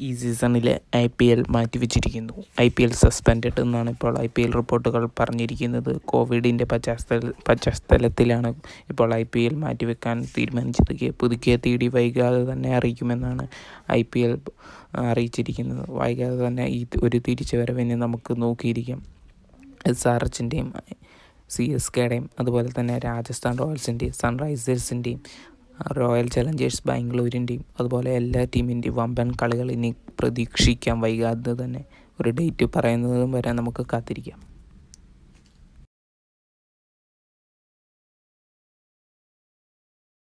ഈ സീസണിലെ I P L മാറ്റിവെച്ചിരിക്കുന്നു ഐ പി എൽ സസ്പെൻഡഡ് എന്നാണ് ഇപ്പോൾ ഐ പി എൽ റിപ്പോർട്ടുകൾ പറഞ്ഞിരിക്കുന്നത് കോവിഡിൻ്റെ പശ്ചാത്തല പശ്ചാത്തലത്തിലാണ് ഇപ്പോൾ ഐ പി എൽ മാറ്റിവെക്കാൻ തീരുമാനിച്ചത് പുതുക്കിയ തീയതി വൈകാതെ തന്നെ അറിയിക്കുമെന്നാണ് ഐ പി എൽ അറിയിച്ചിരിക്കുന്നത് വൈകാതെ തന്നെ ഈ ഒരു തിരിച്ചുവരവിനെ നമുക്ക് നോക്കിയിരിക്കാം എസ് ആർ എച്ചിൻ്റെയും സി എസ് കെയുടെയും അതുപോലെ തന്നെ രാജസ്ഥാൻ റോയൽസിൻ്റെയും സൺറൈസേഴ്സിൻ്റെയും റോയൽ ചലഞ്ചേഴ്സ് ബാംഗ്ലൂരിൻ്റെയും അതുപോലെ എല്ലാ ടീമിൻ്റെയും വമ്പൻ കളികൾ ഇനി പ്രതീക്ഷിക്കാം വൈകാതെ തന്നെ ഒരു ഡേറ്റ് പറയുന്നതും വരെ നമുക്ക് കാത്തിരിക്കാം